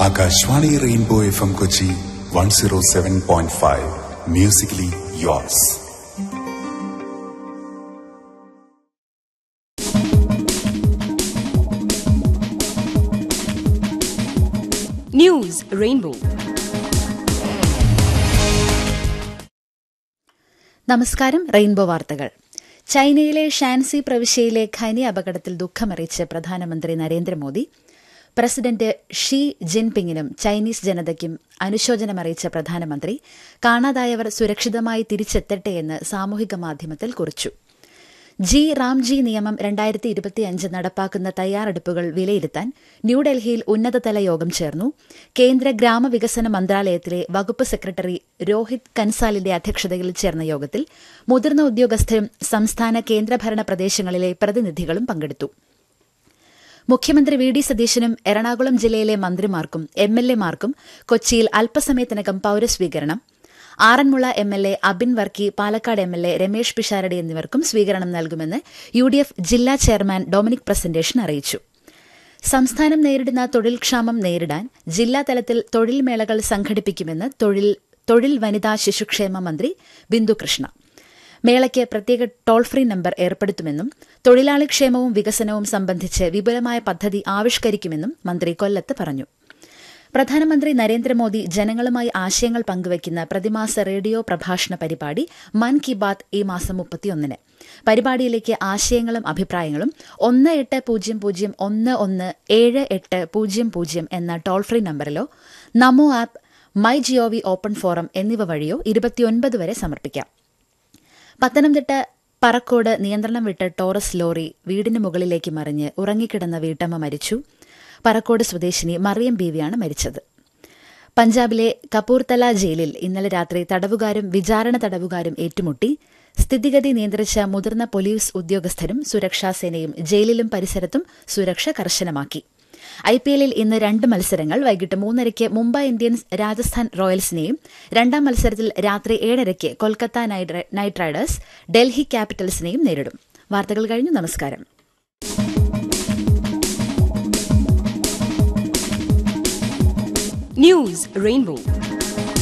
Akashvani rainbow F M Kochi one zero seven point five musically yours News Rainbow. നമസ്കാരം rainbow വാർത്തകൾ ചൈനയിലെ Shanxi പ്രവിശ്യയിലെ ഖനി അപകടത്തിൽ ദുഃഖമറിയിച്ച് പ്രധാനമന്ത്രി നരേന്ദ്രമോദി പ്രസിഡന്റ് ഷീ ജിൻപിങ്ങിനും ചൈനീസ് ജനതയ്ക്കും അനുശോചനമറിയിച്ച പ്രധാനമന്ത്രി കാണാതായവർ സുരക്ഷിതമായി തിരിച്ചെത്തട്ടെയെന്ന് സാമൂഹിക മാധ്യമത്തിൽ കുറിച്ചു ജി റാംജി നിയമം രണ്ടായിരത്തി ഇരുപത്തിയഞ്ച് നടപ്പാക്കുന്ന തയ്യാറെടുപ്പുകൾ വിലയിരുത്താൻ ന്യൂഡൽഹിയിൽ ഉന്നതതല യോഗം ചേർന്നു കേന്ദ്ര ഗ്രാമവികസന മന്ത്രാലയത്തിലെ വകുപ്പ് സെക്രട്ടറി രോഹിത് കൻസാലിന്റെ അധ്യക്ഷതയിൽ ചേർന്ന യോഗത്തിൽ മുതിർന്ന ഉദ്യോഗസ്ഥരും സംസ്ഥാന കേന്ദ്രഭരണ പ്രദേശങ്ങളിലെ പ്രതിനിധികളും പങ്കെടുത്തു മുഖ്യമന്ത്രി വി ഡി സതീശനും എറണാകുളം ജില്ലയിലെ മന്ത്രിമാർക്കും എം എൽ എമാർക്കും കൊച്ചിയിൽ അല്പസമയത്തിനകം പൌരസ്വീകരണം Aranmula M L A Abin Varkey Palakkad M L A Ramesh Pisharody എന്നിവർക്കും സ്വീകരണം നൽകുമെന്ന് യു ഡി എഫ് ജില്ലാ ചെയർമാൻ ഡൊമിനിക് പ്രസന്റേഷൻ അറിയിച്ചു സംസ്ഥാനം നേരിടുന്ന തൊഴിൽ ക്ഷാമം നേരിടാൻ ജില്ലാതലത്തിൽ തൊഴിൽ മേളകൾ സംഘടിപ്പിക്കുമെന്ന് തൊഴിൽ തൊഴിൽ വനിതാ ശിശുക്ഷേമ മന്ത്രി ബിന്ദുകൃഷ്ണ മേളയ്ക്ക് പ്രത്യേക ടോൾ ഫ്രീ നമ്പർ ഏർപ്പെടുത്തുമെന്നും തൊഴിലാളി ക്ഷേമവും വികസനവും സംബന്ധിച്ച് വിപുലമായ പദ്ധതി ആവിഷ്കരിക്കുമെന്നും മന്ത്രി കൊല്ലത്ത് പറഞ്ഞു പ്രധാനമന്ത്രി നരേന്ദ്രമോദി ജനങ്ങളുമായി ആശയങ്ങൾ പങ്കുവയ്ക്കുന്ന പ്രതിമാസ റേഡിയോ പ്രഭാഷണ പരിപാടി മൻ കി ബാത് ഈ മാസം മുപ്പത്തിയൊന്നിന് പരിപാടിയിലേക്ക് ആശയങ്ങളും അഭിപ്രായങ്ങളും ഒന്ന് എട്ട് പൂജ്യം പൂജ്യം ഒന്ന് ഒന്ന് ഏഴ് എട്ട് പൂജ്യം പൂജ്യം എന്ന ടോൾ ഫ്രീ നമ്പറിലോ NaMo app my GOV open forum എന്നിവ വഴിയോ ഇരുപത്തിയൊൻപത് വരെ സമർപ്പിക്കാം പത്തനംതിട്ട പറക്കോട് നിയന്ത്രണം വിട്ട ടോറസ് ലോറി വീടിന് മുകളിലേക്ക് മറിഞ്ഞ് ഉറങ്ങിക്കിടന്ന വീട്ടമ്മ മരിച്ചു പറക്കോട് സ്വദേശിനി മറിയം ബീവിയാണ് മരിച്ചത് പഞ്ചാബിലെ കപൂർത്തല ജയിലിൽ ഇന്നലെ രാത്രി തടവുകാരും വിചാരണ തടവുകാരും ഏറ്റുമുട്ടി സ്ഥിതിഗതി നിയന്ത്രിച്ച മുതിർന്ന പോലീസ് ഉദ്യോഗസ്ഥരും സുരക്ഷാസേനയും ജയിലിലും പരിസരത്തും സുരക്ഷ കർശനമാക്കി ഐ പി എല്ലിൽ ഇന്ന് രണ്ട് മത്സരങ്ങൾ വൈകിട്ട് മൂന്നരയ്ക്ക് മുംബൈ ഇന്ത്യൻസ് രാജസ്ഥാൻ റോയൽസിനെയും രണ്ടാം മത്സരത്തിൽ രാത്രി ഏഴരയ്ക്ക് കൊൽക്കത്ത നൈറ്റ് റൈഡേഴ്സ് ഡൽഹി ക്യാപിറ്റൽസിനെയും നേരിടും വാർത്തകൾ കഴിഞ്ഞു നമസ്കാരം News Rainbow.